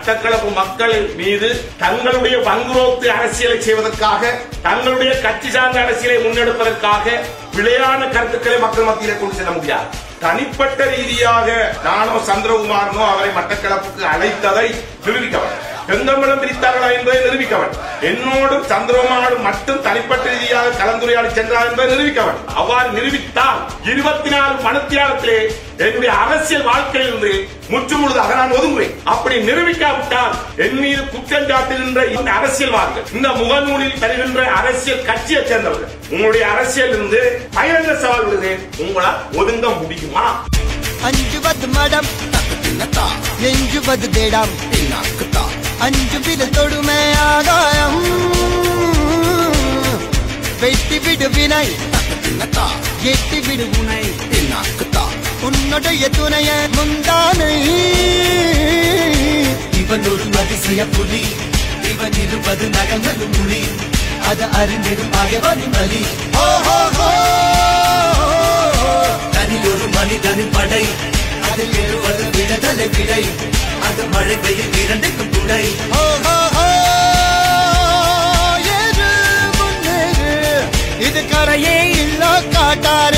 மட்டக்களப்பு மக்கள் மீது தங்களுடைய வங்குரோத்து அரசியலை செய்வதற்காக தங்களுடைய கட்சி சார்ந்த அரசியலை முன்னெடுப்பதற்காக பிழையான கருத்துக்களை மக்கள் மத்தியிலே கொண்டு செல்ல முடியாது தனிப்பட்ட ரீதியாக நானோ சந்திரகுமாரனோ அவரை மட்டக்களப்புக்கு அழைத்ததை நிரூபிக்கவன் செங்கமலம் பிரித்தார்களா என்பதை நிரூபிக்கவன் என்னோடும் சந்திரகுமாரோடும் மட்டும் தனிப்பட்ட ரீதியாக கலந்துரையாடி சென்றார் என்பதை நிரூபிக்கவன் அவ்வாறு நிரூபித்தால் இருபத்தி நாலு மணித்தியாலத்திலே என்னுடைய அரசியல் வாழ்க்கையிலிருந்து முற்றுமுழுதாக நான் ஒதுங்குவேன் அப்படி நிரூபிக்காவிட்டால் என் மீது குற்றம் சாட்டுகின்ற இந்த அரசியல்வாதிகள் இந்த முகநூலில் தருகின்ற அரசியல் கட்சியை சேர்ந்தவர்கள் உங்களுடைய அரசியல் இருந்து பகிரங்க சவால் விடுகிறேன் உங்களால் ஒதுங்க முடியுமா அஞ்சுவது மடம் நெஞ்சுவது திடம் அஞ்சு விரல் தொடுமே ஆகாயம் வெட்டி விடு வினை எட்டி விடு உனை உன்னுடைய துணைய முந்தானை இவன் ஒரு அதிசய புலி இவன் இருப்பது நகங்களும் மொழி அது அறிந்திடும் ஆயவனின் வலி ஓ ஹோ ஹோ தனி ஒரு மனிதனின் படை அதில் எழுவது விடுதலை விடை அது மழை பெய்யும் இரண்டுக்கும் துணை ஓ ஹோ ஹோ ஏறு முன்னேறு இது கரையே இல்ல காட்டாரு